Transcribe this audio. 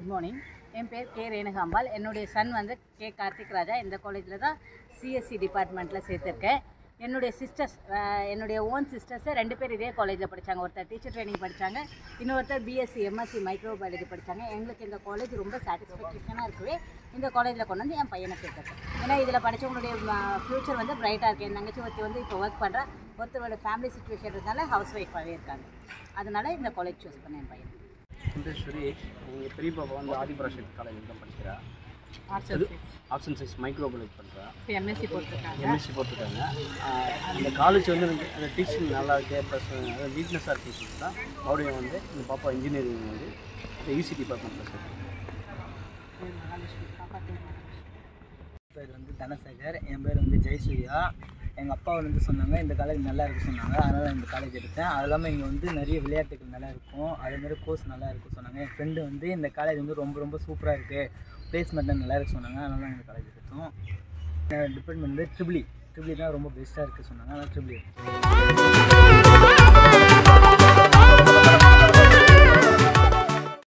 morning என் பேர் K Renukambal என்னுடைய Sun வந்து கே கார்த்திக் ராஜா இந்த காலேஜில் தான் சிஎஸ்சி டிபார்ட்மெண்ட்டில் சேர்த்துருக்கேன் என்னுடைய சிஸ்டர்ஸ் என்னுடைய ஓன் சிஸ்டர்ஸை ரெண்டு பேர் இதே காலேஜில் படித்தாங்க ஒருத்தர் டீச்சர் ட்ரைனிங் படித்தாங்க இன்னொருத்தர் பிஎஸ்சி எம்எஸ்சி மைக்ரோ பயாலஜி படித்தாங்க எங்களுக்கு இந்த காலேஜ் ரொம்ப சாட்டிஸ்ஃபேக்ஷனாக இருக்கவே இந்த காலேஜில் கொண்டு வந்து என் பையனை சேர்த்துருக்கேன் ஏன்னா இதில் படித்தவங்களுடைய ஃப்யூச்சர் வந்து பிரைட்டாக இருக்குது என் தங்கச்சி ஒருத்தி வந்து இப்போ ஒர்க் பண்ணுறா ஒருத்தரோட ஃபேமிலி சுச்சுவேஷன் இருந்தால ஹவுஸ் ஒய்ஃபாகவே இருக்காங்க அதனால இந்த காலேஜ் சூஸ் பண்ணேன் என் பையன் என் பேர் சுரேஷ் எங்கள் பெரிய பாப்பா வந்து ஆதிபராசக்தி காலேஜில் தான் படிக்கிறா ஆர்ட்ஸ் அது ஆப்ஷன் சைஸ் மைக்ரோ காலேஜ் பண்ணுறா இப்போ எம்எஸ்சி போட்டிருக்காங்க எம்எஸ்சி போட்டிருக்காங்க ஆஹ் அந்த காலேஜ் வந்து எனக்கு அந்த டீச்சிங் நல்லா இருக்கு ப்ளஸ் நீட்னஸாக டீச்சிங் தான் மறுபடியும் வந்து இந்த பாப்பா இன்ஜினியரிங் வந்து யூசி டிபார்ட்மெண்ட்டில் சார் பேர் வந்து தனசேகர் என் பேர் வந்து ஜெயசூர்யா எங்கள் அப்பா வந்து சொன்னாங்க இந்த காலேஜ் நல்லா இருக்கு சொன்னாங்க அதனால் இந்த காலேஜ் எடுத்தேன் அது இல்லாமல் இங்கே வந்து நிறைய விளையாட்டுகள் நல்லா இருக்கும் அதேமாதிரி கோர்ஸ் நல்லா இருக்கும் சொன்னாங்க என் ஃப்ரெண்டு வந்து இந்த காலேஜ் வந்து ரொம்ப ரொம்ப சூப்பராக இருக்குது பிளேஸ்மெண்ட் நல்லா இருக்கு சொன்னாங்க அதனால தான் இந்த காலேஜ் எடுத்தோம் டிபார்ட்மெண்ட் வந்து ட்ரிபிளி ட்ரிபிளி தான் ரொம்ப பெஸ்ட்டாக இருக்குது சொன்னாங்க அதனால் ட்ரிபிளி